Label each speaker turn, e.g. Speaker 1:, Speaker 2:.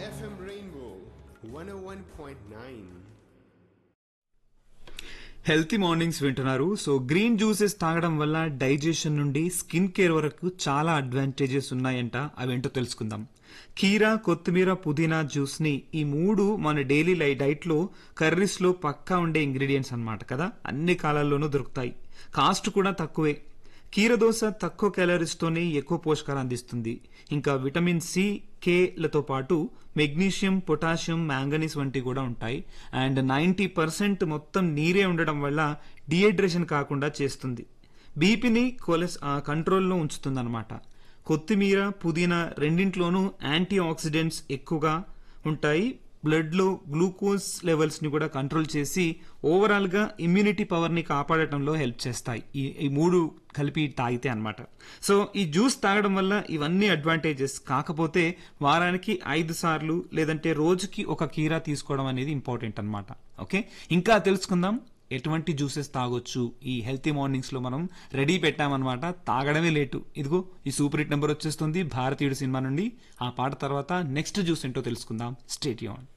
Speaker 1: FM Rainbow 101.9.
Speaker 2: Healthy mornings వింటున్నారు so green juices తాగడం వల్ల డైజెషన్ నుండి స్కిన్ కేర్ వరకు చాలా అడ్వాంటేజెస్ ఉన్నాయంట అవేంటో తెలుసుకుందాం కీరా కొత్తిమీర పుదీనా జ్యూస్ ని ఈ మూడు మన డైలీ లై డైట్ లో కర్రీస్ లో పక్కా ఉండే ఇంగ్రీడియంట్స్ అన్నమాట కదా అన్ని కాలాల్లోనూ దొరుకుతాయి కాస్ట్ కూడా తక్కువే కీరదోస తక్కువ క్యాలరీస్ తోనే ఎక్కువ పోషకాలు అందిస్తుంది ఇంకా విటమిన్ సి కేలతో పాటు మెగ్నీషియం పొటాషియం మ్యాంగనీస్ వంటివి కూడా ఉంటాయి అండ్ నైంటీ పర్సెంట్ మొత్తం నీరే ఉండడం వల్ల డిహైడ్రేషన్ కాకుండా చేస్తుంది బీపీని కొలెస్ కంట్రోల్లో ఉంచుతుంది అనమాట కొత్తిమీర పుదీనా రెండింట్లోనూ యాంటీ ఆక్సిడెంట్స్ ఎక్కువగా ఉంటాయి బ్లడ్ లో గ్లూకోజ్ లెవెల్స్ ని కూడా కంట్రోల్ చేసి ఓవరాల్ గా ఇమ్యూనిటీ పవర్ ని కాపాడటంలో హెల్ప్ చేస్తాయి ఈ ఈ మూడు కలిపి తాగితే అన్నమాట సో ఈ జ్యూస్ తాగడం వల్ల ఇవన్నీ అడ్వాంటేజెస్ కాకపోతే వారానికి ఐదు సార్లు లేదంటే రోజుకి ఒక కీరా తీసుకోవడం అనేది ఇంపార్టెంట్ అన్నమాట ఓకే ఇంకా తెలుసుకుందాం ఎటువంటి జ్యూసెస్ తాగొచ్చు ఈ హెల్తీ మార్నింగ్స్ లో మనం రెడీ పెట్టామన్నమాట తాగడమే లేటు ఇదిగో ఈ సూపర్ హిట్ నెంబర్ వచ్చేస్తుంది భారతీయుడు సినిమా నుండి ఆ పాట తర్వాత నెక్స్ట్ జ్యూస్ ఏంటో తెలుసుకుందాం స్టేట్ ఆన్